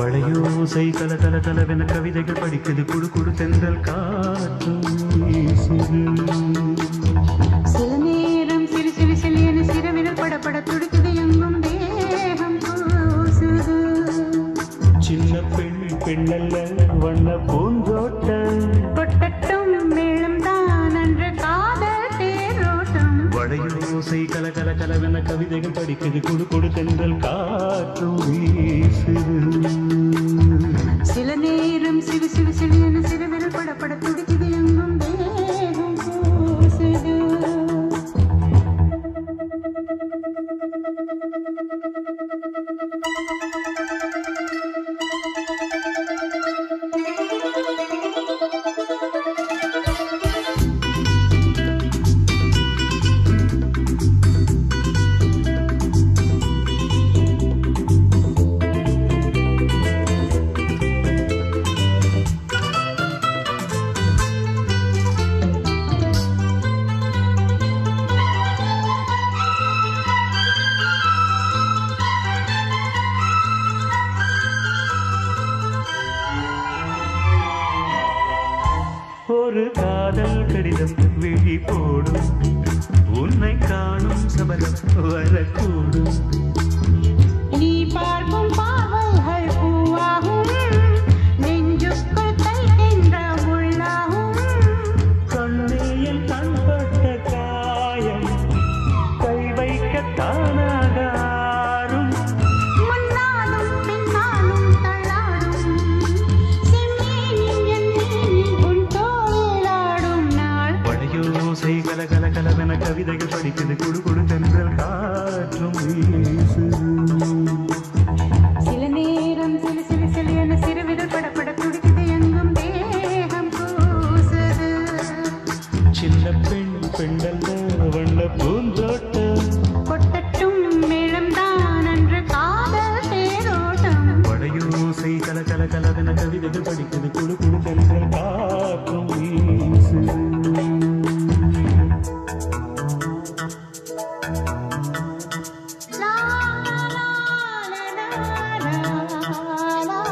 வளையோசை கல கல கலவென கவிதைகள் படிக்குது குடு குடு தென்றல் காற்று வீசுது சில நேரம் சிறு சிறு சிலியன சிறுவிரல் படபட துடிக்குது எங்கும் தேகம் கூசுது சின்ன பெண் பெண்ணல்ல வண்ண பூந்தோட்டம் கொட்டட்டும் மேளம் தான் அன்று காதல் தேரோட்டம் வளையோசை கல கல கலவென கவிதைகள் படிக்குது குடு குடு தென்றல் காற்று வீசுது சில நேரம் சிறு சிறு சிலியன சிறுவிரல் படபட துடிக்குது எங்கும் தேகம் கூசுது ஒரு காதல் கடிதம் விழி போடும் உன்னை காணும் சபலம் வரக்கூடும் நீ பார்க்கும் பார்வைகள் பூவாகும் நெஞ்சுக்குள் தைக்கின்ற முள்ளாகும் கண்ணியில் கண்பட்ட காயம் கை வைக்க தானாக ஆறும் முன்னாலும் பின்னாலும் தள்ளாடும் செம்மீனின் என் மீனில் உன் தோளாடும் நாள் வடையோசை கல கல கலவென கவிதைகள் படிக்குது குடு குடு தென்றல் காற்றும் வீசுது சில நேரம் சில சில சிலையன சிறுவிரல் படப்பட துடிக்குது எங்கும் தேகம் கூசுது சின்ன பெண் பெண்ணல்ல வண்ண பூந்தோட்டம் கொட்டட்டும் மேளம் தான் அன்று காதல் தேரோட்டம் வடையோசை கல கல கலவென கவிதைகள் படிக்குது குடு குடு தென்றல் காற்றும் வீசுது லா லா லா லா லா லா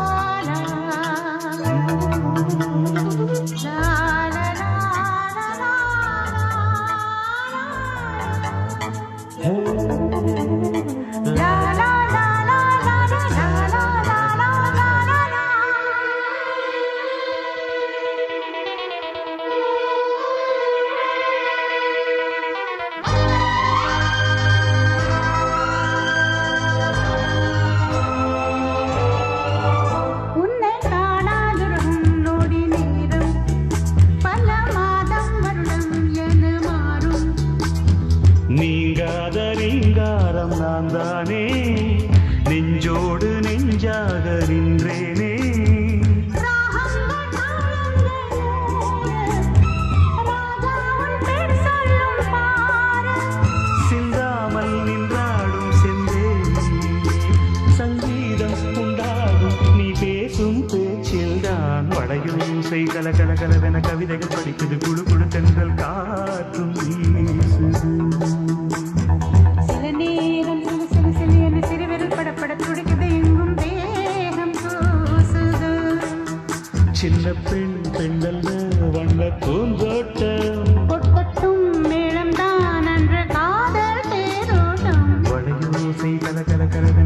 உன்னை காணாதிருக்கும் நொடி நேரம் பல மாதம் வருடம் என மாறும் நீங்காத ரீங்காரம் நான் தானே நெஞ்சோடு நெஞ்சாக நின்றேனே ராகங்கள் தாளங்களோடு ராஜாவின் பேர் சொல்லும் பாரு சிந்தாமல் நின்றாடும் செந்தேனே சங்கீதம் உண்டாகும் நீ பேசும் பேச்சில்தான் வடையோசை கல கல கலவென கவிதைகள் படிக்குது குழு குழு தென்றல் காற்றும் வீசுது சில நேரம் சிறு சிறு சிறு என சிறுவிரல் படப்பட துடிக்குது எங்கும் தேகம் கூசுது சின்ன பெண் பெண்ணல்ல வண்ண பூந்தோட்டம் கொட்டட்டும் மேளம் தான் அன்று காதல் தேரோட்டம் வடையோசை கல கல கலவென